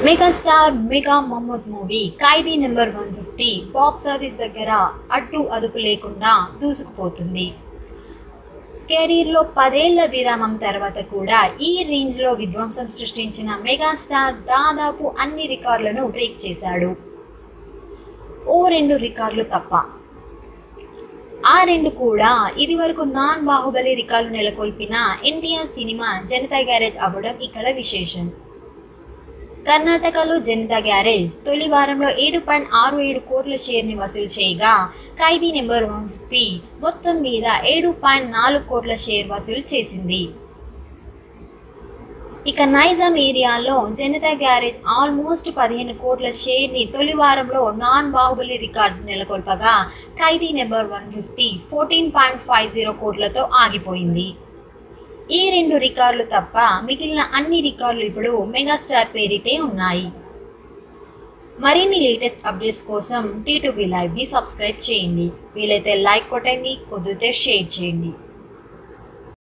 megastar mega Mohammed movie Khaidi number one fifty box office దగ్గర అడ్డు అదుపు లేకుండా దూసుకుపోతుంది కెరీర్లో పదేళ్ల విరామం తర్వాత కూడా ఈ రేంజ్లో విధ్వంసం సృష్టించిన మెగాస్టార్ దాదాపు అన్ని రికార్డులను బ్రేక్ చేశాడు ఓ రెండు రికార్డులు తప్ప ఆ రెండు కూడా ఇదివరకు నాన్ బాహుబలి రికార్డు నెలకొల్పిన ఎన్టీఆర్ సినిమా జనతా గ్యారేజ్ అవ్వడం ఇక్కడ విశేషం కర్ణాటకలో జనతా గ్యారేజ్ తొలి వారంలో ఏడు పాయింట్ ఆరు ఏడు కోట్ల షేర్ని వసూలు చేయగా ఖైదీ నెంబర్ వన్ ఫిఫ్టీ మొత్తం మీద ఏడు పాయింట్ నాలుగు కోట్ల షేర్ వసూలు చేసింది ఇక నైజాం ఏరియాలో జనతా గ్యారేజ్ ఆల్మోస్ట్ పదిహేను కోట్ల షేర్ని తొలి వారంలో నాన్ బాహుబలి రికార్డు నెలకొల్పగా Khaidi number one fifty fourteen point five zero కోట్లతో ఆగిపోయింది ఈ రెండు రికార్డులు తప్ప మిగిలిన అన్ని రికార్డులు ఇప్పుడు మెగాస్టార్ పేరిటే ఉన్నాయి మరిన్ని లేటెస్ట్ అప్డేట్స్ కోసం టీ టూ బి లైవ్ని సబ్స్క్రైబ్ చేయండి వీలైతే లైక్ కొట్టండి కుదిరితే షేర్ చేయండి